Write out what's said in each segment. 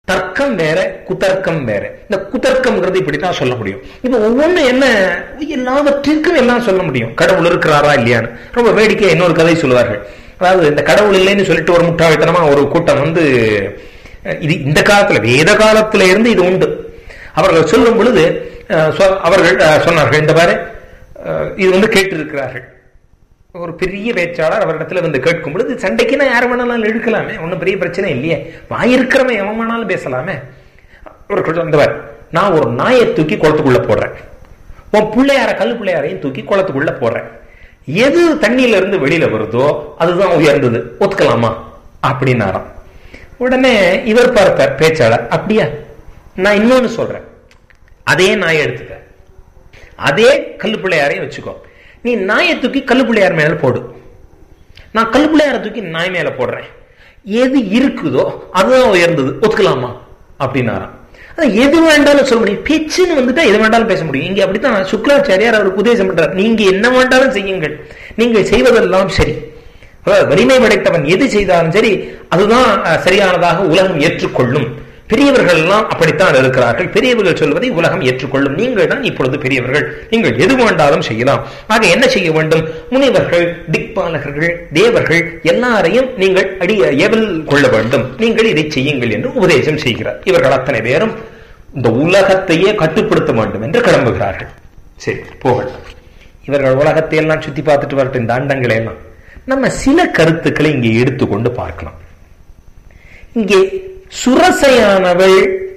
தர்க்கம் வேற குதர்க்கம் வேற இந்த குதர்க்கம்ங்கிறது இப்படித்தான் சொல்ல முடியும் இப்ப ஒவ்வொன்றும் என்ன எல்லாவற்றிற்கும் எல்லாம் சொல்ல முடியும் கடவுள் இருக்கிறாரா இல்லையான்னு ரொம்ப வேடிக்கை இன்னொரு கதை சொல்லுவார்கள் அதாவது இந்த கடவுள் இல்லைன்னு சொல்லிட்டு ஒரு முட்டாள்தனமா ஒரு கூட்டம் வந்து இது இந்த காலத்துல வேத காலத்துல இருந்து இது உண்டு அவர்கள் சொல்லும் பொழுது அவர்கள் சொன்னார்கள் இந்த மாதிரி இது வந்து கேட்டிருக்கிறார்கள் ஒரு பெரிய பேச்சாளர் அவரிடத்துல வந்து கேட்கும் பொழுது சண்டைக்கு நான் யார் வேணாலும் இழுக்கலாமே ஒன்றும் பெரிய பிரச்சனை இல்லையே வாயிருக்கிறவன் எவன் வேணாலும் பேசலாமே ஒரு வந்தவர் நான் ஒரு நாயை தூக்கி குளத்துக்குள்ள போடுறேன் உன் பிள்ளையார கல் பிள்ளையாரையும் தூக்கி குளத்துக்குள்ள போடுறேன் எது தண்ணியில இருந்து வெளியில வருதோ அதுதான் உயர்ந்தது ஒத்துக்கலாமா அப்படின்னாராம் உடனே இவர் பார்த்தார் பேச்சாளர் அப்படியா நான் இன்னொன்னு சொல்றேன் அதே நாயை எடுத்துக்க அதே கல் பிள்ளையாரையும் வச்சுக்கோ நீ நாயை தூக்கி கல்லு பிள்ளையார் மேல போடு நான் கல்லு பிள்ளையார தூக்கி நாய் மேல போடுறேன் எது இருக்குதோ அதுதான் உயர்ந்தது ஒத்துக்கலாமா அப்படின்னாராம் எது வேண்டாலும் சொல்ல முடியும் பேச்சுன்னு வந்துட்டா எது வேண்டாலும் பேச முடியும் இங்க அப்படித்தான் சுக்ராச்சாரியார் அவருக்கு உபதேசம் பண்றார் நீங்க என்ன வேண்டாலும் செய்யுங்கள் நீங்கள் செய்வதெல்லாம் சரி வலிமை படைத்தவன் எது செய்தாலும் சரி அதுதான் சரியானதாக உலகம் ஏற்றுக்கொள்ளும் பெரியவர்கள் எல்லாம் அப்படித்தான் இருக்கிறார்கள் பெரியவர்கள் சொல்வதை உலகம் ஏற்றுக்கொள்ளும் நீங்கள் தான் இப்பொழுது பெரியவர்கள் நீங்கள் எது வேண்டாலும் செய்யலாம் ஆக என்ன செய்ய வேண்டும் முனிவர்கள் திக்பாலகர்கள் தேவர்கள் எல்லாரையும் நீங்கள் அடி ஏவல் கொள்ள வேண்டும் நீங்கள் இதை செய்யுங்கள் என்று உபதேசம் செய்கிறார் இவர்கள் அத்தனை பேரும் இந்த உலகத்தையே கட்டுப்படுத்த வேண்டும் என்று கிளம்புகிறார்கள் சரி போகட்டும் இவர்கள் உலகத்தை எல்லாம் சுத்தி பார்த்துட்டு வரட்டும் இந்த அண்டங்களை எல்லாம் நம்ம சில கருத்துக்களை இங்கே எடுத்துக்கொண்டு பார்க்கலாம் இங்கே சுரசையானவள்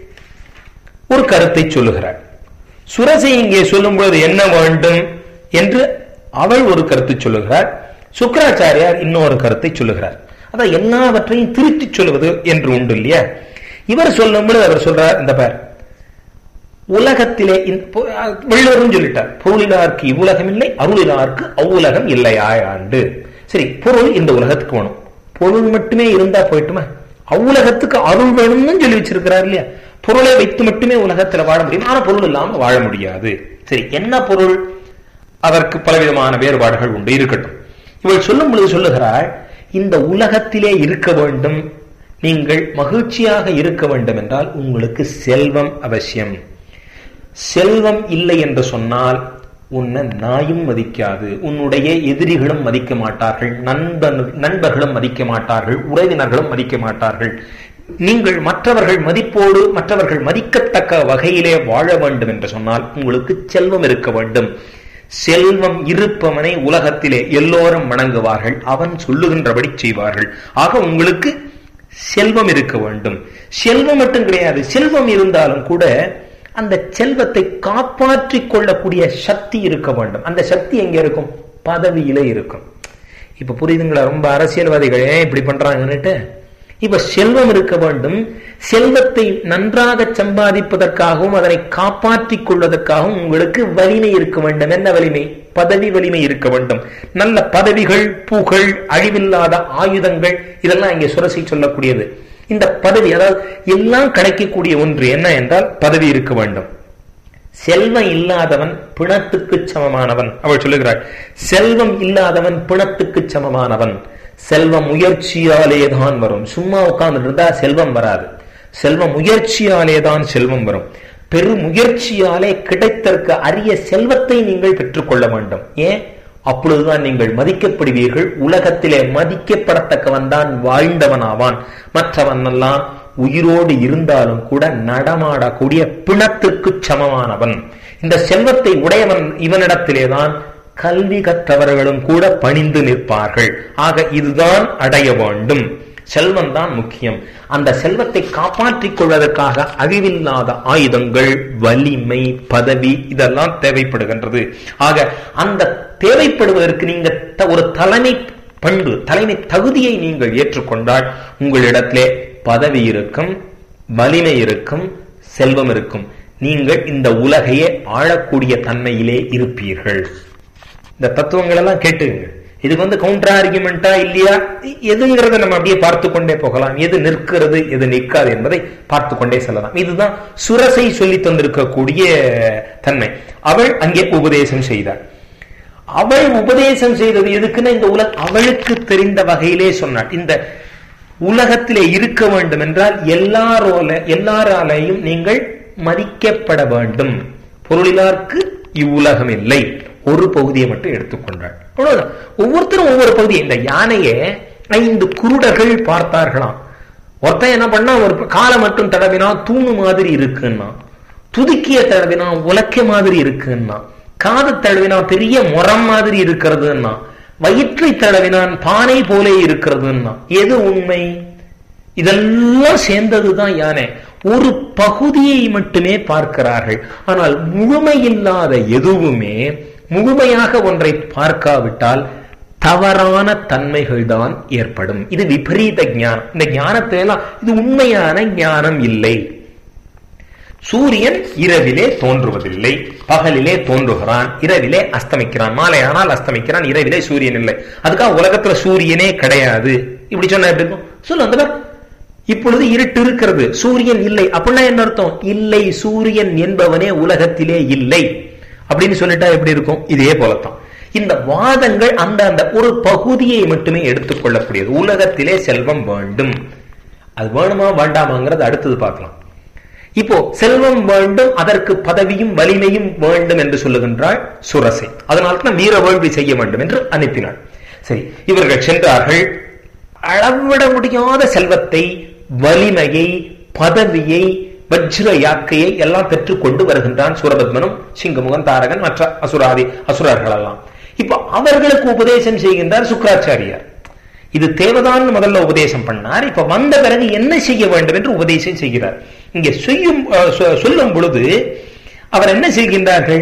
ஒரு கருத்தை சொல்லுகிறாள் சுரசை இங்கே சொல்லும்போது என்ன வேண்டும் என்று அவள் ஒரு கருத்து சொல்லுகிறாள் சுக்கராச்சாரியார் இன்னொரு கருத்தை சொல்லுகிறார் அதான் எல்லாவற்றையும் திருத்தி சொல்லுவது என்று உண்டு இல்லையா இவர் சொல்லும்போது அவர் சொல்றார் இந்த பேர் உலகத்திலே வள்ளுவரும் சொல்லிட்டார் பொருளிலார்க்கு இவ்வுலகம் இல்லை அருளிலார்க்கு அவ்வுலகம் இல்லையாண்டு சரி பொருள் இந்த உலகத்துக்கு வேணும் பொருள் மட்டுமே இருந்தா போயிட்டுமா அவ்வுலகத்துக்கு அருள் வேணும்னு சொல்லி வச்சிருக்கிறார் இல்லையா பொருளை வைத்து மட்டுமே உலகத்துல வாழ முடியும் ஆனா பொருள் இல்லாம வாழ முடியாது சரி என்ன பொருள் அதற்கு பலவிதமான வேறுபாடுகள் உண்டு இருக்கட்டும் இவள் சொல்லும் பொழுது சொல்லுகிறாள் இந்த உலகத்திலே இருக்க வேண்டும் நீங்கள் மகிழ்ச்சியாக இருக்க வேண்டும் என்றால் உங்களுக்கு செல்வம் அவசியம் செல்வம் இல்லை என்று சொன்னால் உன்னை நாயும் மதிக்காது உன்னுடைய எதிரிகளும் மதிக்க மாட்டார்கள் நண்பன் நண்பர்களும் மதிக்க மாட்டார்கள் உறவினர்களும் மதிக்க மாட்டார்கள் நீங்கள் மற்றவர்கள் மதிப்போடு மற்றவர்கள் மதிக்கத்தக்க வகையிலே வாழ வேண்டும் என்று சொன்னால் உங்களுக்கு செல்வம் இருக்க வேண்டும் செல்வம் இருப்பவனை உலகத்திலே எல்லோரும் வணங்குவார்கள் அவன் சொல்லுகின்றபடி செய்வார்கள் ஆக உங்களுக்கு செல்வம் இருக்க வேண்டும் செல்வம் மட்டும் கிடையாது செல்வம் இருந்தாலும் கூட அந்த செல்வத்தை காப்பாற்றிக் கொள்ளக்கூடிய சக்தி இருக்க வேண்டும் அந்த சக்தி எங்க இருக்கும் பதவியில இருக்கும் இப்ப புரியுதுங்களா ரொம்ப அரசியல்வாதிகள் ஏன் இப்படி பண்றாங்கன்னுட்டு இப்ப செல்வம் இருக்க வேண்டும் செல்வத்தை நன்றாக சம்பாதிப்பதற்காகவும் அதனை காப்பாற்றிக் கொள்வதற்காகவும் உங்களுக்கு வலிமை இருக்க வேண்டும் என்ன வலிமை பதவி வலிமை இருக்க வேண்டும் நல்ல பதவிகள் புகழ் அழிவில்லாத ஆயுதங்கள் இதெல்லாம் இங்கே சுரசி சொல்லக்கூடியது இந்த பதவி அதாவது எல்லாம் கிடைக்கக்கூடிய ஒன்று என்ன என்றால் பதவி இருக்க வேண்டும் செல்வம் இல்லாதவன் பிணத்துக்கு சமமானவன் அவள் சொல்லுகிறாள் செல்வம் இல்லாதவன் பிணத்துக்கு சமமானவன் செல்வம் முயற்சியாலே தான் வரும் சும்மா உட்கார்ந்து இருந்தா செல்வம் வராது செல்வம் முயற்சியாலே தான் செல்வம் வரும் பெரு முயற்சியாலே கிடைத்திருக்க அரிய செல்வத்தை நீங்கள் பெற்றுக்கொள்ள வேண்டும் ஏன் அப்பொழுதுதான் நீங்கள் மதிக்கப்படுவீர்கள் உலகத்திலே மதிக்கப்படத்தக்கவன் தான் வாழ்ந்தவனாவான் மற்றவன் எல்லாம் உயிரோடு இருந்தாலும் கூட நடமாடக்கூடிய பிணத்திற்கு சமமானவன் இந்த செல்வத்தை உடையவன் இவனிடத்திலேதான் கல்வி கற்றவர்களும் கூட பணிந்து நிற்பார்கள் ஆக இதுதான் அடைய வேண்டும் செல்வம் தான் முக்கியம் அந்த செல்வத்தை காப்பாற்றிக் கொள்வதற்காக அழிவில்லாத ஆயுதங்கள் வலிமை பதவி இதெல்லாம் தேவைப்படுகின்றது ஆக அந்த தேவைப்படுவதற்கு நீங்க ஒரு தலைமை பண்பு தலைமை தகுதியை நீங்கள் ஏற்றுக்கொண்டால் உங்களிடத்திலே பதவி இருக்கும் வலிமை இருக்கும் செல்வம் இருக்கும் நீங்கள் இந்த உலகையே ஆளக்கூடிய தன்மையிலே இருப்பீர்கள் இந்த தத்துவங்கள் எல்லாம் கேட்டுங்க இதுக்கு வந்து கவுண்டர் ஆர்குமெண்டா இல்லையா எதுங்கிறத நம்ம அப்படியே பார்த்து கொண்டே போகலாம் எது நிற்கிறது எது நிற்காது என்பதை பார்த்து கொண்டே செல்லலாம் இதுதான் சுரசை சொல்லி தந்திருக்கக்கூடிய தன்மை அவள் அங்கே உபதேசம் செய்தாள் அவள் உபதேசம் செய்தது எதுக்குன்னா இந்த உலக அவளுக்கு தெரிந்த வகையிலே சொன்னாள் இந்த உலகத்திலே இருக்க வேண்டும் என்றால் எல்லாரோல எல்லாராலையும் நீங்கள் மதிக்கப்பட வேண்டும் பொருளிலார்க்கு இவ்வுலகம் இல்லை ஒரு பகுதியை மட்டும் எடுத்துக்கொண்டாள் அவ்வளவுதான் ஒவ்வொருத்தரும் ஒவ்வொரு பகுதியை இந்த யானையை ஐந்து குருடர்கள் பார்த்தார்களாம் ஒருத்தன் என்ன பண்ணா ஒரு காலை மட்டும் தடவினா தூணு மாதிரி இருக்குன்னா துதுக்கிய தடவினா உலக்க மாதிரி இருக்குன்னா காது தடவினா பெரிய முறம் மாதிரி இருக்கிறதுன்னா வயிற்றை தடவினான் பானை போலே இருக்கிறதுன்னா எது உண்மை இதெல்லாம் சேர்ந்ததுதான் யானை ஒரு பகுதியை மட்டுமே பார்க்கிறார்கள் ஆனால் முழுமையில்லாத எதுவுமே முழுமையாக ஒன்றை பார்க்காவிட்டால் தவறான தன்மைகள் தான் ஏற்படும் இது விபரீத ஞானம் இந்த ஞானத்தை எல்லாம் இது உண்மையான ஞானம் இல்லை சூரியன் இரவிலே தோன்றுவதில்லை பகலிலே தோன்றுகிறான் இரவிலே அஸ்தமிக்கிறான் மாலை ஆனால் அஸ்தமிக்கிறான் இரவிலே சூரியன் இல்லை அதுக்காக உலகத்துல சூரியனே கிடையாது இப்படி சொன்னா எப்படி இருக்கும் சொல்லு அந்த இப்பொழுது இருட்டு இருக்கிறது சூரியன் இல்லை அப்படின்னா என்ன அர்த்தம் இல்லை சூரியன் என்பவனே உலகத்திலே இல்லை அப்படின்னு சொல்லிட்டா எப்படி இருக்கும் இதே போலத்தான் இந்த வாதங்கள் அந்த அந்த ஒரு பகுதியை மட்டுமே எடுத்துக்கொள்ளக்கூடியது உலகத்திலே செல்வம் வேண்டும் அது வேணுமா வேண்டாமாங்கிறது அடுத்தது பார்க்கலாம் இப்போ செல்வம் வேண்டும் அதற்கு பதவியும் வலிமையும் வேண்டும் என்று சொல்லுகின்றாள் சுரசை அதனால தான் வீர வேள்வி செய்ய வேண்டும் என்று அனுப்பினாள் சரி இவர்கள் சென்றார்கள் அளவிட முடியாத செல்வத்தை வலிமையை பதவியை வஜ்ர யாக்கையை எல்லாம் பெற்றுக் கொண்டு வருகின்றான் சூரபத்மனும் சிங்கமுகன் தாரகன் மற்ற அசுராதி அசுரர்கள் எல்லாம் இப்ப அவர்களுக்கு உபதேசம் செய்கின்றார் சுக்கராச்சாரியார் இது தேவதான் முதல்ல உபதேசம் பண்ணார் இப்ப வந்த பிறகு என்ன செய்ய வேண்டும் என்று உபதேசம் செய்கிறார் இங்க செய்யும் சொல்லும் பொழுது அவர் என்ன செய்கின்றார்கள்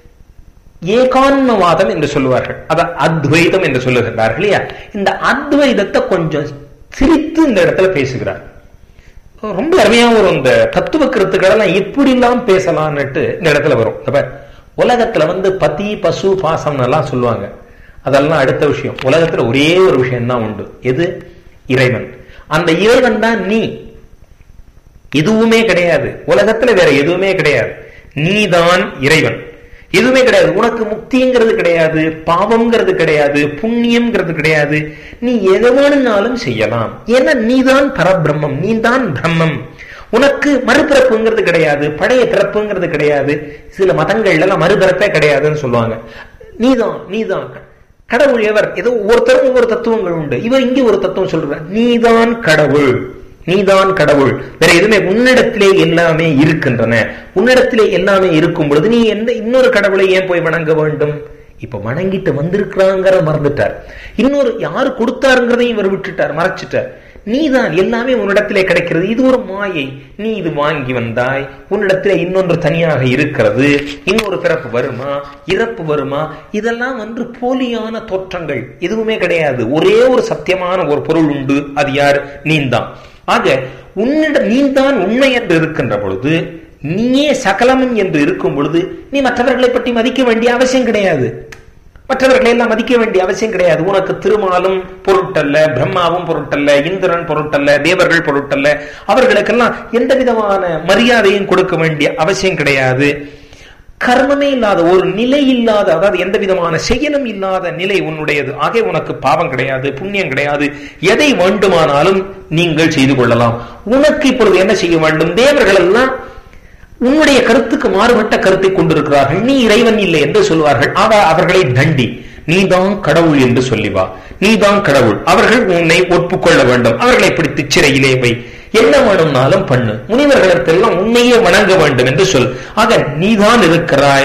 ஏகான்மவாதம் என்று சொல்லுவார்கள் அத அத்வைதம் என்று சொல்லுகின்றார்கள் இல்லையா இந்த அத்வைதத்தை கொஞ்சம் சிரித்து இந்த இடத்துல பேசுகிறார் ரொம்ப அருமையா வரும் இந்த தத்துவ கருத்துக்கள் எப்படி எல்லாம் பேசலாம்னுட்டு இந்த இடத்துல வரும் உலகத்துல வந்து பதி பசு பாசம் எல்லாம் சொல்லுவாங்க அதெல்லாம் அடுத்த விஷயம் உலகத்துல ஒரே ஒரு விஷயம் தான் உண்டு எது இறைவன் அந்த இறைவன் தான் நீ எதுவுமே கிடையாது உலகத்துல வேற எதுவுமே கிடையாது நீதான் இறைவன் எதுவுமே கிடையாது உனக்கு முக்திங்கிறது கிடையாது பாவம்ங்கிறது கிடையாது புண்ணியம்ங்கிறது கிடையாது நீ எது வேணும்னாலும் செய்யலாம் ஏன்னா நீதான் பரபிரம்மம் நீதான் பிரம்மம் உனக்கு மறுபிறப்புங்கிறது கிடையாது பழைய பிறப்புங்கிறது கிடையாது சில மதங்கள்ல எல்லாம் மறுபிறப்பே கிடையாதுன்னு சொல்லுவாங்க நீதான் நீதான் கடவுள் எவர் ஏதோ ஒவ்வொருத்தரும் ஒவ்வொரு தத்துவங்கள் உண்டு இவர் இங்கே ஒரு தத்துவம் சொல்ற நீதான் கடவுள் நீதான் கடவுள் வேற எதுவுமே உன்னிடத்திலே எல்லாமே இருக்கின்றன உன்னிடத்திலே எல்லாமே இருக்கும் பொழுது நீ எந்த இன்னொரு கடவுளை ஏன் போய் வணங்க வேண்டும் இப்ப வணங்கிட்டு வந்திருக்கிறாங்கிற மறந்துட்டார் இன்னொரு யாரு கொடுத்தாருங்கிறதையும் இவர் விட்டுட்டார் மறைச்சிட்டார் நீதான் எல்லாமே உன்னிடத்திலே கிடைக்கிறது இது ஒரு மாயை நீ இது வாங்கி வந்தாய் உன்னிடத்திலே இன்னொன்று தனியாக இருக்கிறது இன்னொரு பிறப்பு வருமா இறப்பு வருமா இதெல்லாம் வந்து போலியான தோற்றங்கள் எதுவுமே கிடையாது ஒரே ஒரு சத்தியமான ஒரு பொருள் உண்டு அது யார் நீந்தான் ஆக உன்னிடம் நீந்தான் உண்மை என்று இருக்கின்ற பொழுது நீயே சகலமும் என்று இருக்கும் பொழுது நீ மற்றவர்களை பற்றி மதிக்க வேண்டிய அவசியம் கிடையாது மற்றவர்களை எல்லாம் மதிக்க வேண்டிய அவசியம் கிடையாது உனக்கு திருமாலும் பொருட்டல்ல பிரம்மாவும் பொருட்டல்ல இந்திரன் பொருட்டல்ல தேவர்கள் பொருட்டல்ல அவர்களுக்கெல்லாம் எந்த விதமான மரியாதையும் கொடுக்க வேண்டிய அவசியம் கிடையாது கர்மமே இல்லாத ஒரு நிலை இல்லாத அதாவது எந்த விதமான செயலும் இல்லாத நிலை உன்னுடையது ஆகவே உனக்கு பாவம் கிடையாது புண்ணியம் கிடையாது எதை வேண்டுமானாலும் நீங்கள் செய்து கொள்ளலாம் உனக்கு இப்பொழுது என்ன செய்ய வேண்டும் தேவர்கள் எல்லாம் உன்னுடைய கருத்துக்கு மாறுபட்ட கருத்தை கொண்டிருக்கிறார்கள் நீ இறைவன் இல்லை என்று சொல்வார்கள் அவ அவர்களை தண்டி நீதான் கடவுள் என்று சொல்லி வா நீதான் கடவுள் அவர்கள் உன்னை ஒப்புக்கொள்ள வேண்டும் அவர்களை பிடித்து சிறையிலே வை என்ன வேணும்னாலும் பண்ணு முனிவர்களிடத்தெல்லாம் உன்னையே வணங்க வேண்டும் என்று சொல் ஆக நீதான் இருக்கிறாய்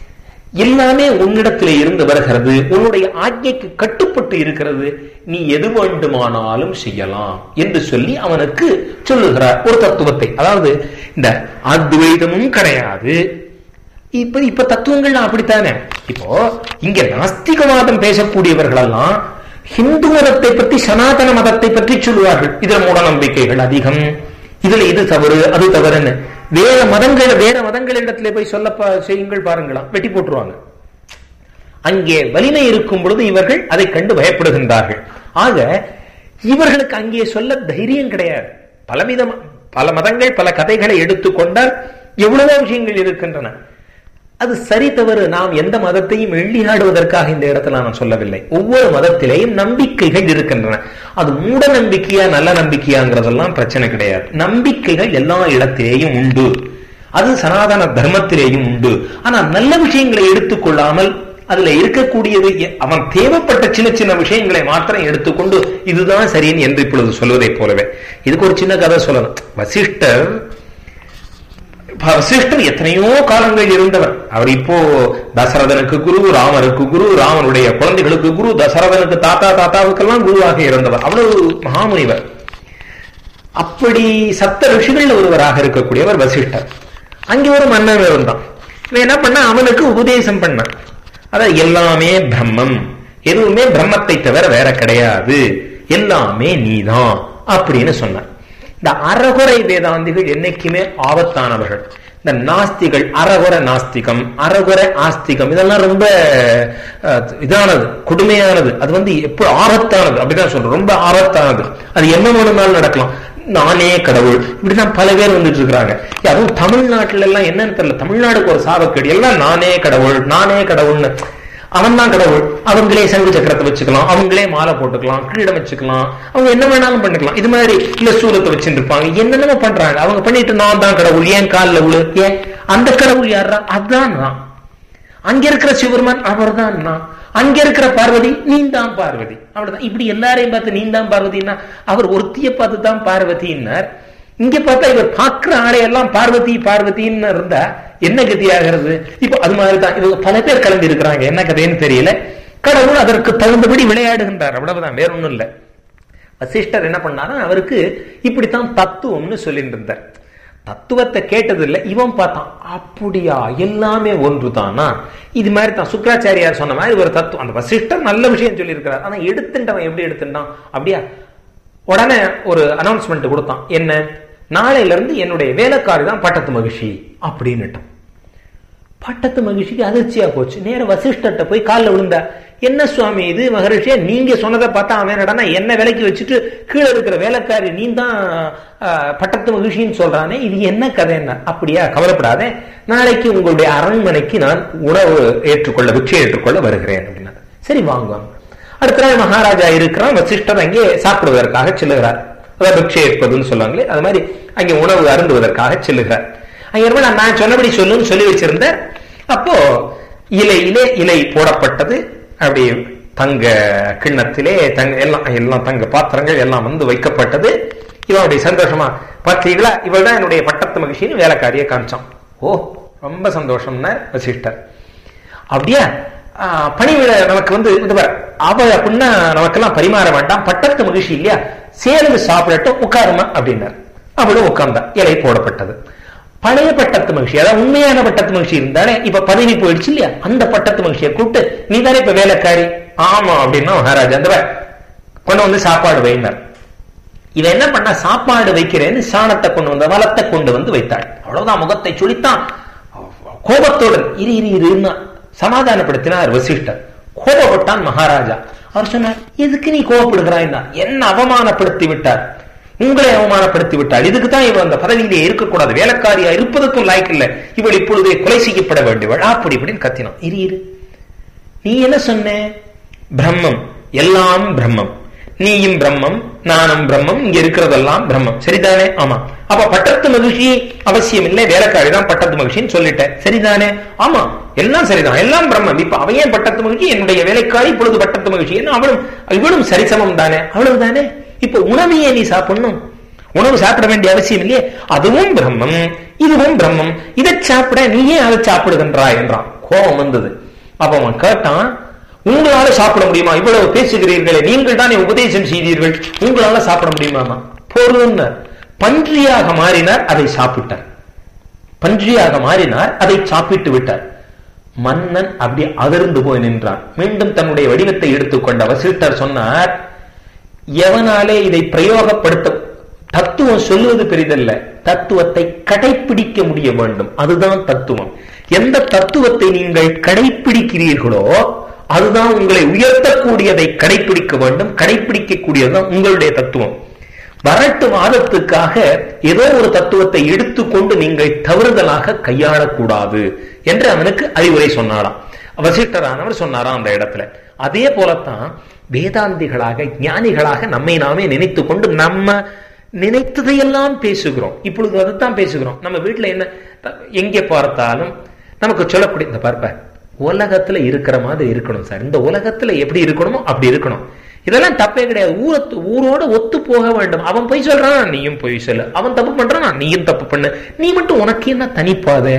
எல்லாமே உன்னிடத்திலே இருந்து வருகிறது உன்னுடைய ஆజ్ఞைக்கு கட்டுப்பட்டு இருக்கிறது நீ எது வேண்டுமானாலும் செய்யலாம் என்று சொல்லி அவனுக்கு சொல்லுகிறார் ஒரு தத்துவத்தை அதாவது இந்த அத்வைதமும் கிடையாது இப்ப இப்ப தத்துவங்கள்லாம் அப்படித்தானே இப்போ இங்க நாஸ்திகவாதம் பேசக்கூடியவர்கள் எல்லாம் ஹிந்து மதத்தை பற்றி சனாதன மதத்தை பற்றி சொல்லுவார்கள் இதுல மூட நம்பிக்கைகள் அதிகம் இதுல இது தவறு அது தவறுன்னு வேற மதங்கள் வேற மதங்களிடத்திலே போய் சொல்ல செய்யுங்கள் பாருங்களாம் வெட்டி போட்டுருவாங்க அங்கே வலிமை இருக்கும் பொழுது இவர்கள் அதை கண்டு பயப்படுகின்றார்கள் ஆக இவர்களுக்கு அங்கே சொல்ல தைரியம் கிடையாது பலவிதம் பல மதங்கள் பல கதைகளை எடுத்துக்கொண்டால் எவ்வளவோ விஷயங்கள் இருக்கின்றன அது சரி தவறு நாம் எந்த மதத்தையும் எள்ளியாடுவதற்காக இந்த இடத்துல நான் சொல்லவில்லை ஒவ்வொரு மதத்திலேயும் நம்பிக்கைகள் இருக்கின்றன அது மூட நம்பிக்கையா நல்ல நம்பிக்கையாங்கிறதெல்லாம் பிரச்சனை கிடையாது நம்பிக்கைகள் எல்லா இடத்திலேயும் உண்டு அது சனாதன தர்மத்திலேயும் உண்டு ஆனா நல்ல விஷயங்களை எடுத்துக்கொள்ளாமல் அதுல இருக்கக்கூடியது அவன் தேவைப்பட்ட சின்ன சின்ன விஷயங்களை மாத்திரம் எடுத்துக்கொண்டு இதுதான் சரின்னு என்று இப்பொழுது சொல்வதை போலவே இதுக்கு ஒரு சின்ன கதை சொல்லணும் வசிஷ்டர் வசிஷ்டர் எத்தனையோ காலங்கள் இருந்தவர் அவர் இப்போ தசரதனுக்கு குரு ராமருக்கு குரு ராமனுடைய குழந்தைகளுக்கு குரு தசரதனுக்கு தாத்தா தாத்தாவுக்கெல்லாம் குருவாக இருந்தவர் அவ்வளவு மகாமுனிவர் அப்படி சப்த ரிஷிகள் ஒருவராக இருக்கக்கூடியவர் வசிஷ்டர் அங்கே ஒரு மன்னன் இருந்தான் இவன் என்ன பண்ண அவனுக்கு உபதேசம் பண்ணான் அதான் எல்லாமே பிரம்மம் எதுவுமே பிரம்மத்தை தவிர வேற கிடையாது எல்லாமே நீதான் அப்படின்னு சொன்னான் இந்த அறகுறை வேதாந்திகள் என்னைக்குமே ஆபத்தானவர்கள் இந்த நாஸ்திகள் அறகுற நாஸ்திகம் அறகுற ஆஸ்திகம் இதெல்லாம் ரொம்ப இதானது கொடுமையானது அது வந்து எப்போ ஆபத்தானது அப்படிதான் சொல்றோம் ரொம்ப ஆபத்தானது அது என்ன வேணும்னாலும் நடக்கலாம் நானே கடவுள் இப்படிதான் பல பேர் வந்துட்டு இருக்கிறாங்க அதுவும் தமிழ்நாட்டுல எல்லாம் என்னன்னு தெரியல தமிழ்நாடுக்கு ஒரு சாபக்கேடு எல்லாம் நானே கடவுள் நானே கடவுள்னு அவன் தான் கடவுள் அவங்களே சங்கு சக்கரத்தை வச்சுக்கலாம் அவங்களே மாலை போட்டுக்கலாம் கிரீடம் வச்சுக்கலாம் அவங்க என்ன வேணாலும் பண்ணிக்கலாம் இது மாதிரி இல்ல சூலத்தை வச்சுட்டு இருப்பாங்க என்னென்னமோ பண்றாங்க அவங்க பண்ணிட்டு நான் தான் கடவுள் ஏன் காலில் விழு ஏன் அந்த கடவுள் யாரா அதுதான் நான் அங்க இருக்கிற சிவருமான் அவர் தான் நான் அங்க இருக்கிற பார்வதி நீ தான் பார்வதி அவ்வளவுதான் இப்படி எல்லாரையும் பார்த்து நீ தான் பார்வதினா அவர் ஒருத்திய பார்த்து தான் பார்வதினார் இங்க பார்த்தா இவர் பார்க்கிற ஆளையெல்லாம் பார்வதி பார்வதின்னு இருந்தா என்ன கதியாகிறது இப்போ அது மாதிரி தான் இவங்க பல பேர் கலந்து இருக்கிறாங்க என்ன கதைன்னு தெரியல கடவுள் அதற்கு தகுந்தபடி விளையாடுகின்றார் அவ்வளவுதான் வேற ஒண்ணும் இல்லை வசிஷ்டர் என்ன பண்ணாரா அவருக்கு இப்படித்தான் தத்துவம்னு சொல்லிட்டு இருந்தார் தத்துவத்தை கேட்டதில்லை இவன் பார்த்தான் அப்படியா எல்லாமே ஒன்று தானா இது மாதிரி தான் சுக்கராச்சாரியார் சொன்ன மாதிரி ஒரு தத்துவம் அந்த வசிஷ்டர் நல்ல விஷயம் சொல்லியிருக்கிறார் ஆனா எடுத்துட்டவன் எப்படி எடுத்துட்டான் அப்படியா உடனே ஒரு அனௌன்ஸ்மெண்ட் கொடுத்தான் என்ன நாளையில இருந்து என்னுடைய வேலைக்காரி தான் பட்டத்து மகிழ்ச்சி அப்படின்னுட்டான் பட்டத்து மகிழ்ச்சிக்கு அதிர்ச்சியா போச்சு நேர வசிஷ்டர்கிட்ட போய் காலில் விழுந்தா என்ன சுவாமி இது மகரிஷியா நீங்க சொன்னதை பார்த்தா அவன் என்னடா என்ன விலைக்கு வச்சுட்டு கீழே இருக்கிற வேலைக்காரி நீ தான் பட்டத்து மகிழ்ச்சின்னு சொல்றானே இது என்ன கதை என்ன அப்படியா கவலைப்படாதே நாளைக்கு உங்களுடைய அரண்மனைக்கு நான் உணவு ஏற்றுக்கொள்ள பிக்ஷை ஏற்றுக்கொள்ள வருகிறேன் அப்படின்னா சரி வாங்குவாங்க அடுத்த நாள் மகாராஜா இருக்கிறான் வசிஷ்டர் அங்கே சாப்பிடுவதற்காக செல்லுகிறார் அதாவது பிக்ஷை ஏற்பதுன்னு சொல்லுவாங்களே அது மாதிரி அங்கே உணவு அருந்துவதற்காக செல்லுகிறார் அங்க நான் சொன்னபடி சொல்லுன்னு சொல்லி வச்சிருந்தேன் அப்போ இலையிலே இலை போடப்பட்டது அப்படி தங்க கிண்ணத்திலே தங்க எல்லாம் எல்லாம் தங்க பாத்திரங்கள் எல்லாம் வந்து வைக்கப்பட்டது இவனுடைய சந்தோஷமா பார்த்தீங்களா இவள் தான் என்னுடைய பட்டத்து மகிழ்ச்சின்னு வேலைக்காரியை காமிச்சான் ஓ ரொம்ப சந்தோஷம்னா வசிஷ்டர் அப்படியா பணிவிட நமக்கு வந்து அவ அப்படின்னா நமக்கெல்லாம் பரிமாற வேண்டாம் பட்டத்து மகிழ்ச்சி இல்லையா சேர்ந்து சாப்பிடட்டும் உட்காருமா அப்படின்னார் அவளும் உட்கார்ந்தா இலை போடப்பட்டது பழைய பட்டத்து மகிழ்ச்சி அதாவது உண்மையான பட்டத்து மகிழ்ச்சி இருந்தாலே இப்ப பதவி போயிடுச்சு இல்லையா அந்த பட்டத்து மகிழ்ச்சியை கூப்பிட்டு நீ தானே இப்ப வேலைக்காரி ஆமா அப்படின்னா மகாராஜா அந்த கொண்டு வந்து சாப்பாடு வைந்தார் இவன் என்ன பண்ண சாப்பாடு வைக்கிறேன்னு சாணத்தை கொண்டு வந்த வளத்தை கொண்டு வந்து வைத்தாள் அவ்வளவுதான் முகத்தை சுழித்தான் கோபத்துடன் இரு இரு இருன்னா சமாதானப்படுத்தினார் வசிஷ்டர் கோபப்பட்டான் மகாராஜா அவர் சொன்னார் எதுக்கு நீ கோபப்படுகிறாய் என்ன அவமானப்படுத்தி விட்டார் உங்களை அவமானப்படுத்தி விட்டாள் இதுக்கு தான் இவள் அந்த பதவியிலே இருக்கக்கூடாது வேலைக்காரியா இருப்பதற்கும் லாய்க்கு இல்லை இவள் இப்பொழுதே கொலை செய்யப்பட வேண்டியவள் அப்படி இப்படின்னு கத்தினான் இரு இரு நீ என்ன சொன்ன பிரம்மம் எல்லாம் பிரம்மம் நீயும் பிரம்மம் நானும் பிரம்மம் இங்க இருக்கிறதெல்லாம் பிரம்மம் சரிதானே ஆமா அப்ப பட்டத்து மகிழ்ச்சி அவசியம் இல்லை வேலைக்காரி தான் பட்டத்து மகிழ்ச்சின்னு சொல்லிட்டேன் சரிதானே ஆமா எல்லாம் சரிதான் எல்லாம் பிரம்மம் இப்ப அவன் ஏன் பட்டத்து மகிழ்ச்சி என்னுடைய வேலைக்காரி இப்பொழுது பட்டத்து மகிழ்ச்சி அவளும் இவளும் சரிசமம் தானே அவ்வளவு தானே இப்ப உணவையே நீ சாப்பிடணும் உணவு சாப்பிட வேண்டிய அவசியம் இல்லையே அதுவும் பிரம்மம் இதுவும் பிரம்மம் இதை சாப்பிட நீயே அதை சாப்பிடுகின்றாய் என்றான் கோபம் வந்தது அப்ப அவன் கேட்டான் உங்களால சாப்பிட முடியுமா இவ்வளவு பேசுகிறீர்களே நீங்கள் தானே உபதேசம் செய்தீர்கள் உங்களால சாப்பிட முடியுமா பொருள்னு பன்றியாக மாறினார் அதை சாப்பிட்டார் பன்றியாக மாறினார் அதை சாப்பிட்டு விட்டார் மன்னன் அப்படி அதிர்ந்து போய் நின்றான் மீண்டும் தன்னுடைய வடிவத்தை எடுத்துக்கொண்ட வசிட்டர் சொன்னார் எவனாலே இதை பிரயோகப்படுத்த தத்துவம் சொல்லுவது பெரிதல்ல தத்துவத்தை கடைபிடிக்க முடிய வேண்டும் அதுதான் தத்துவம் எந்த தத்துவத்தை நீங்கள் கடைபிடிக்கிறீர்களோ அதுதான் உங்களை உயர்த்தக்கூடியதை கடைபிடிக்க வேண்டும் கடைபிடிக்கக்கூடியதுதான் உங்களுடைய தத்துவம் வரட்டு வாதத்துக்காக ஏதோ ஒரு தத்துவத்தை எடுத்துக்கொண்டு நீங்கள் தவறுதலாக கையாளக்கூடாது என்று அவனுக்கு அறிவுரை சொன்னாராம் வசிஷ்டரானவர் சொன்னாராம் அந்த இடத்துல அதே போலத்தான் வேதாந்திகளாக ஞானிகளாக நம்மை நாமே நினைத்து கொண்டு நம்ம நினைத்ததையெல்லாம் பேசுகிறோம் இப்பொழுது அதைத்தான் பேசுகிறோம் நம்ம வீட்டுல என்ன எங்கே பார்த்தாலும் நமக்கு சொல்லக்கூடிய இந்த பார்ப்ப உலகத்துல இருக்கிற மாதிரி இருக்கணும் சார் இந்த உலகத்துல எப்படி இருக்கணுமோ அப்படி இருக்கணும் இதெல்லாம் தப்பே கிடையாது ஊரத்து ஊரோட ஒத்து போக வேண்டும் அவன் போய் சொல்றான் நீயும் போய் சொல்லு அவன் தப்பு பண்றான் நீயும் தப்பு பண்ணு நீ மட்டும் உனக்கு என்ன தனிப்பாத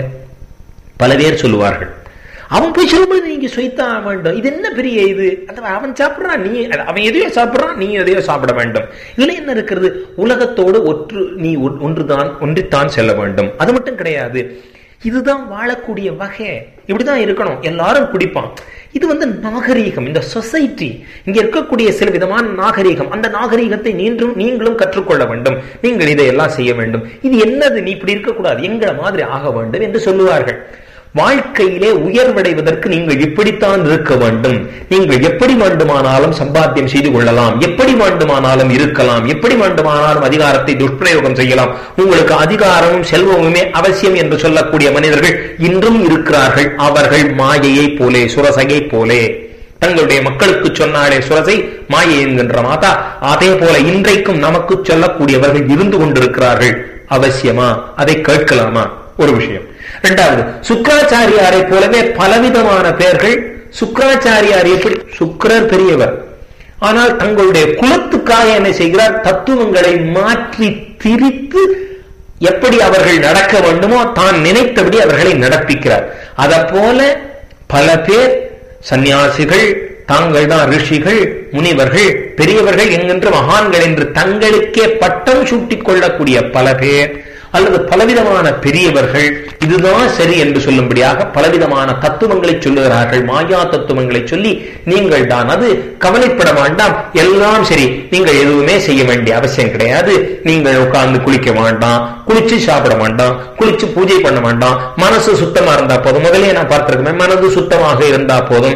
பல பேர் சொல்லுவார்கள் அவன் போய் சொல்லும்போது நீங்க சொய்த்தான் வேண்டும் இது என்ன பெரிய இது அவன் சாப்பிடுறான் நீ அவன் எதையோ சாப்பிடுறான் நீ எதையோ சாப்பிட வேண்டும் இதுல என்ன இருக்கிறது உலகத்தோடு ஒற்று நீ ஒன்றுதான் ஒன்றித்தான் செல்ல வேண்டும் அது மட்டும் கிடையாது இதுதான் வாழக்கூடிய வகை இப்படிதான் இருக்கணும் எல்லாரும் குடிப்பான் இது வந்து நாகரீகம் இந்த சொசைட்டி இங்க இருக்கக்கூடிய சில விதமான நாகரீகம் அந்த நாகரீகத்தை நீண்டும் நீங்களும் கற்றுக்கொள்ள வேண்டும் நீங்கள் இதையெல்லாம் செய்ய வேண்டும் இது என்னது நீ இப்படி இருக்கக்கூடாது எங்களை மாதிரி ஆக வேண்டும் என்று சொல்லுவார்கள் வாழ்க்கையிலே உயர்வடைவதற்கு நீங்கள் இப்படித்தான் இருக்க வேண்டும் நீங்கள் எப்படி வேண்டுமானாலும் சம்பாத்தியம் செய்து கொள்ளலாம் எப்படி வேண்டுமானாலும் இருக்கலாம் எப்படி வேண்டுமானாலும் அதிகாரத்தை துஷ்பிரயோகம் செய்யலாம் உங்களுக்கு அதிகாரமும் செல்வமுமே அவசியம் என்று சொல்லக்கூடிய மனிதர்கள் இன்றும் இருக்கிறார்கள் அவர்கள் மாயையை போலே சுரசையை போலே தங்களுடைய மக்களுக்கு சொன்னாலே சுரசை மாயை என்கின்ற மாதா அதே போல இன்றைக்கும் நமக்கு சொல்லக்கூடியவர்கள் இருந்து கொண்டிருக்கிறார்கள் அவசியமா அதை கேட்கலாமா ஒரு விஷயம் இரண்டாவது சுக்கராச்சாரியாரை போலவே பலவிதமான பெயர்கள் சுக்கராச்சாரியார் எப்படி சுக்கரர் பெரியவர் ஆனால் தங்களுடைய குலத்துக்காக என்ன செய்கிறார் தத்துவங்களை மாற்றி திரித்து எப்படி அவர்கள் நடக்க வேண்டுமோ தான் நினைத்தபடி அவர்களை நடப்பிக்கிறார் அத போல பல பேர் சந்நியாசிகள் தாங்கள் தான் ரிஷிகள் முனிவர்கள் பெரியவர்கள் என்கின்ற மகான்கள் என்று தங்களுக்கே பட்டம் சூட்டிக் கொள்ளக்கூடிய பல பேர் அல்லது பலவிதமான பெரியவர்கள் இதுதான் சரி என்று சொல்லும்படியாக பலவிதமான தத்துவங்களை சொல்லுகிறார்கள் மாயா தத்துவங்களை சொல்லி நீங்கள் தான் அது கவலைப்பட வேண்டாம் எல்லாம் சரி நீங்கள் எதுவுமே செய்ய வேண்டிய அவசியம் கிடையாது நீங்கள் உட்கார்ந்து குளிக்க வேண்டாம் குளிச்சு சாப்பிட வேண்டாம் குளிச்சு பூஜை பண்ண வேண்டாம் மனசு சுத்தமா இருந்தா போதும் முதலே நான் பார்த்திருக்கேன் மனது சுத்தமாக இருந்தா போதும்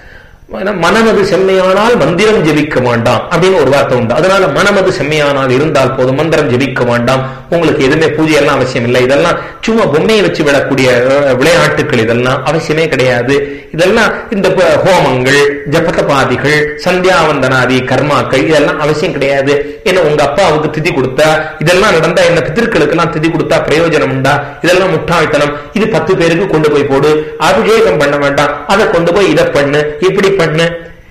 மனமது செம்மையானால் மந்திரம் ஜெபிக்க வேண்டாம் அப்படின்னு ஒரு வார்த்தை உண்டு அதனால மனமது செம்மையானால் இருந்தால் போதும் மந்திரம் ஜெபிக்க வேண்டாம் உங்களுக்கு எதுவுமே பூஜை எல்லாம் அவசியம் இல்லை இதெல்லாம் சும்மா பொம்மையை வச்சு விடக்கூடிய விளையாட்டுகள் இதெல்லாம் அவசியமே கிடையாது இதெல்லாம் இந்த ஹோமங்கள் ஜபதபாதிகள் சந்தியாவந்தனாதி கர்மாக்கள் இதெல்லாம் அவசியம் கிடையாது ஏன்னா உங்க அப்பாவுக்கு திதி கொடுத்தா இதெல்லாம் நடந்தா என்ன பித்திருக்களுக்கு எல்லாம் திதி கொடுத்தா பிரயோஜனம் உண்டா இதெல்லாம் முட்டாள்தனம் இது பத்து பேருக்கு கொண்டு போய் போடு அபிஷேகம் பண்ண வேண்டாம் அதை கொண்டு போய் இதை பண்ணு இப்படி பண்ணு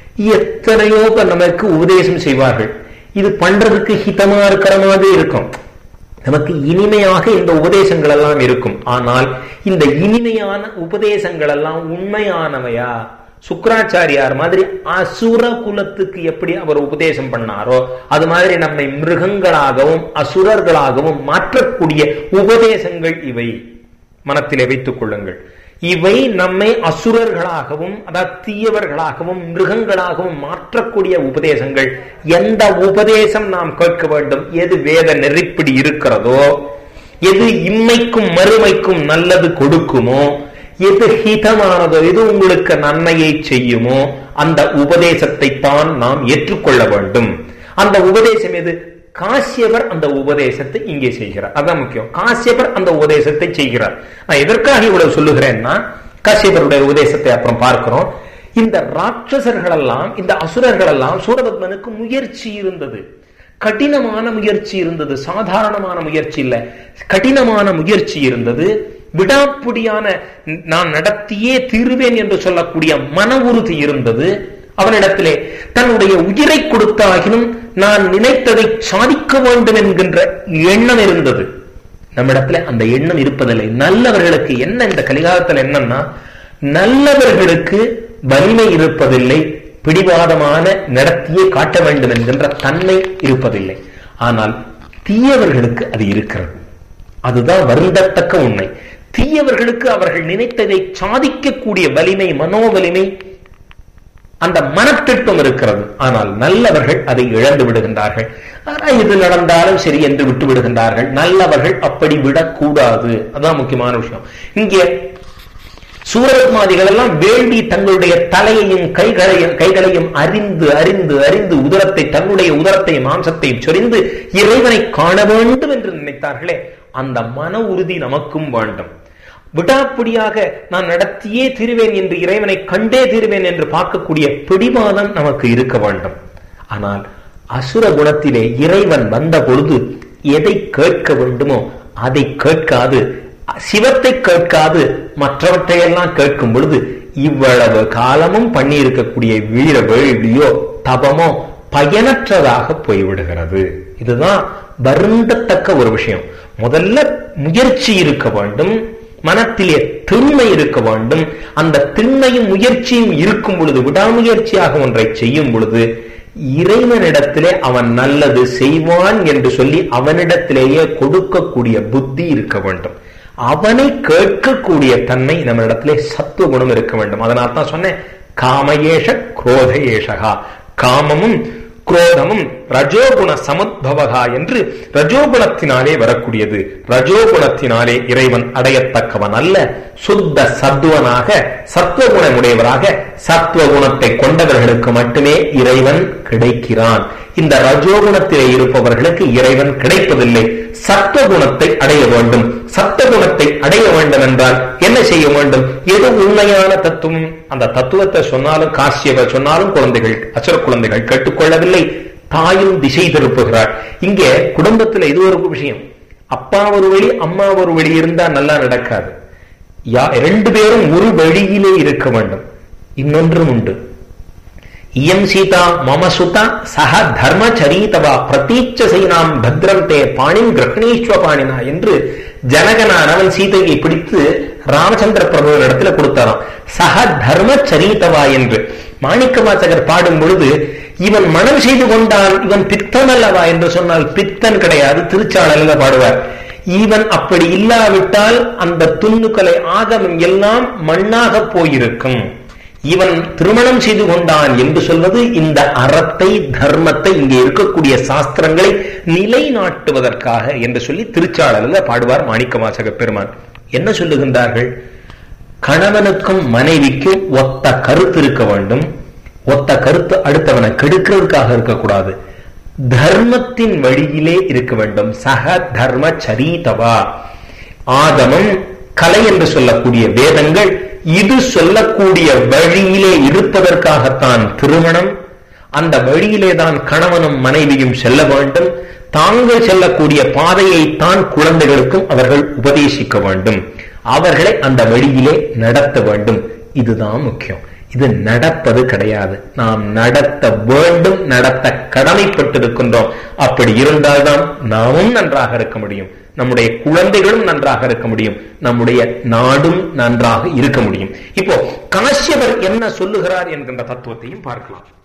எத்தனையோ பேர் நமக்கு உபதேசம் செய்வார்கள் இது பண்றதுக்கு ஹிதமா இருக்கிற மாதிரி இருக்கும் நமக்கு இனிமையாக இந்த உபதேசங்கள் எல்லாம் இருக்கும் ஆனால் இந்த இனிமையான உபதேசங்கள் எல்லாம் உண்மையானவையா சுக்கராச்சாரியார் மாதிரி அசுர குலத்துக்கு எப்படி அவர் உபதேசம் பண்ணாரோ அது மாதிரி நம்மை மிருகங்களாகவும் அசுரர்களாகவும் மாற்றக்கூடிய உபதேசங்கள் இவை மனத்திலே வைத்துக் கொள்ளுங்கள் இவை நம்மை அசுரர்களாகவும் அதாவது தீயவர்களாகவும் மிருகங்களாகவும் மாற்றக்கூடிய உபதேசங்கள் எந்த உபதேசம் நாம் கேட்க வேண்டும் எது வேத நெறிப்படி இருக்கிறதோ எது இம்மைக்கும் மறுமைக்கும் நல்லது கொடுக்குமோ எது ஹிதமானதோ எது உங்களுக்கு நன்மையை செய்யுமோ அந்த உபதேசத்தை தான் நாம் ஏற்றுக்கொள்ள வேண்டும் அந்த உபதேசம் எது காசியவர் அந்த உபதேசத்தை இங்கே செய்கிறார் அதான் முக்கியம் காசியவர் அந்த உபதேசத்தை செய்கிறார் நான் எதற்காக இவ்வளவு சொல்லுகிறேன்னா காசியவருடைய உபதேசத்தை அப்புறம் பார்க்கிறோம் இந்த ராட்சசர்கள் எல்லாம் இந்த அசுரர்கள் எல்லாம் சூரபத்மனுக்கு முயற்சி இருந்தது கடினமான முயற்சி இருந்தது சாதாரணமான முயற்சி இல்ல கடினமான முயற்சி இருந்தது விடாப்புடியான நான் நடத்தியே தீருவேன் என்று சொல்லக்கூடிய மன உறுதி இருந்தது அவனிடத்திலே தன்னுடைய உயிரை கொடுத்தாகினும் நான் நினைத்ததை சாதிக்க வேண்டும் என்கின்ற எண்ணம் இருந்தது நம்மிடத்துல அந்த எண்ணம் இருப்பதில்லை நல்லவர்களுக்கு என்ன இந்த கலிகாலத்தில் என்னன்னா நல்லவர்களுக்கு வலிமை இருப்பதில்லை பிடிவாதமான நடத்தியே காட்ட வேண்டும் என்கின்ற தன்மை இருப்பதில்லை ஆனால் தீயவர்களுக்கு அது இருக்கிறது அதுதான் வருந்தத்தக்க உண்மை தீயவர்களுக்கு அவர்கள் நினைத்ததை சாதிக்கக்கூடிய வலிமை மனோவலிமை அந்த மனத்திட்டம் இருக்கிறது ஆனால் நல்லவர்கள் அதை இழந்து விடுகின்றார்கள் ஆனால் இது நடந்தாலும் சரி என்று விட்டு விடுகின்றார்கள் நல்லவர்கள் அப்படி விடக்கூடாது அதான் முக்கியமான விஷயம் இங்கே சூரபத்மாதிகள் எல்லாம் வேண்டி தங்களுடைய தலையையும் கைகளையும் கைகளையும் அறிந்து அறிந்து அறிந்து உதரத்தை தன்னுடைய உதரத்தையும் மாம்சத்தையும் சொரிந்து இறைவனை காண வேண்டும் என்று நினைத்தார்களே அந்த மன உறுதி நமக்கும் வேண்டும் விடாப்பிடியாக நான் நடத்தியே தீருவேன் என்று இறைவனை கண்டே தீருவேன் என்று பார்க்கக்கூடிய பிடிவாதம் நமக்கு இருக்க வேண்டும் ஆனால் அசுர குணத்திலே இறைவன் வந்த பொழுது எதை கேட்க வேண்டுமோ அதை கேட்காது சிவத்தை கேட்காது மற்றவற்றையெல்லாம் கேட்கும் பொழுது இவ்வளவு காலமும் பண்ணி இருக்கக்கூடிய வீர வேள்வியோ தபமோ பயனற்றதாக போய்விடுகிறது இதுதான் வருந்தத்தக்க ஒரு விஷயம் முதல்ல முயற்சி இருக்க வேண்டும் மனத்திலே திண்மை இருக்க வேண்டும் அந்த திண்மையும் முயற்சியும் இருக்கும் பொழுது விடாமுயற்சியாக ஒன்றை செய்யும் பொழுது இறைவனிடத்திலே அவன் நல்லது செய்வான் என்று சொல்லி அவனிடத்திலேயே கொடுக்கக்கூடிய புத்தி இருக்க வேண்டும் அவனை கேட்கக்கூடிய தன்மை நம்மளிடத்திலே சத்துவ குணம் இருக்க வேண்டும் அதனால தான் சொன்னேன் காமயேஷ குரோத ஏஷகா காமமும் குரோதமும் ரஜோகுண சமுத்பவகா என்று ரஜோகுணத்தினாலே வரக்கூடியது ரஜோகுணத்தினாலே இறைவன் அடையத்தக்கவன் அல்ல சுத்த சத்துவனாக சத்துவகுணமுடையவராக சத்துவ குணத்தை கொண்டவர்களுக்கு மட்டுமே இறைவன் கிடைக்கிறான் இந்த ரஜோகுணத்திலே இருப்பவர்களுக்கு இறைவன் கிடைப்பதில்லை சத்துவகுணத்தை அடைய வேண்டும் சத்துவகுணத்தை அடைய வேண்டும் என்றால் என்ன செய்ய வேண்டும் எது உண்மையான தத்துவம் அந்த தத்துவத்தை சொன்னாலும் காசியவர் சொன்னாலும் குழந்தைகள் அசுர குழந்தைகள் கேட்டுக்கொள்ளவில்லை தாயும் திசை திருப்புகிறார் இங்கே குடும்பத்துல இது ஒரு விஷயம் அப்பா ஒரு வழி அம்மா ஒரு வழி இருந்தா நல்லா நடக்காது யா ரெண்டு பேரும் ஒரு வழியிலே இருக்க வேண்டும் இன்னொன்றும் உண்டு இயம் சீதா மம சுதா சக தர்மச்சரீதவா பிரதீட்ச செய்னாம் பத்ரம் தே பாணிம் கிரகணீஸ்வ பாணினா என்று ஜனகனானவன் சீதையை பிடித்து ராமச்சந்திர பிரபுவின் இடத்துல கொடுத்தாராம் சக தர்மச்சரீதவா என்று மாணிக்க வாசகர் பாடும் பொழுது இவன் மனம் செய்து கொண்டால் இவன் பித்தன் அல்லவா என்று சொன்னால் பித்தன் கிடையாது திருச்சாளர்ல பாடுவார் இவன் அப்படி இல்லாவிட்டால் அந்த துண்ணுக்களை ஆகமம் எல்லாம் மண்ணாக போயிருக்கும் இவன் திருமணம் செய்து கொண்டான் என்று சொல்வது இந்த அறத்தை தர்மத்தை இங்கே இருக்கக்கூடிய சாஸ்திரங்களை நிலைநாட்டுவதற்காக என்று சொல்லி திருச்சாளர்ல பாடுவார் மாணிக்கவாசக பெருமான் என்ன சொல்லுகின்றார்கள் கணவனுக்கும் மனைவிக்கும் ஒத்த கருத்து இருக்க வேண்டும் ஒத்த கருத்து அடுத்தவனை கெடுக்கிறதுக்காக இருக்கக்கூடாது தர்மத்தின் வழியிலே இருக்க வேண்டும் சக தர்ம சரிதவா ஆகமம் கலை என்று சொல்லக்கூடிய வேதங்கள் இது சொல்லக்கூடிய வழியிலே இருப்பதற்காகத்தான் திருமணம் அந்த வழியிலே தான் கணவனும் மனைவியும் செல்ல வேண்டும் தாங்கள் செல்லக்கூடிய பாதையை தான் குழந்தைகளுக்கும் அவர்கள் உபதேசிக்க வேண்டும் அவர்களை அந்த வழியிலே நடத்த வேண்டும் இதுதான் முக்கியம் இது நடப்பது கிடையாது நாம் நடத்த வேண்டும் நடத்த கடமைப்பட்டிருக்கின்றோம் அப்படி இருந்தால்தான் நாமும் நன்றாக இருக்க முடியும் நம்முடைய குழந்தைகளும் நன்றாக இருக்க முடியும் நம்முடைய நாடும் நன்றாக இருக்க முடியும் இப்போ காசியவர் என்ன சொல்லுகிறார் என்கின்ற தத்துவத்தையும் பார்க்கலாம்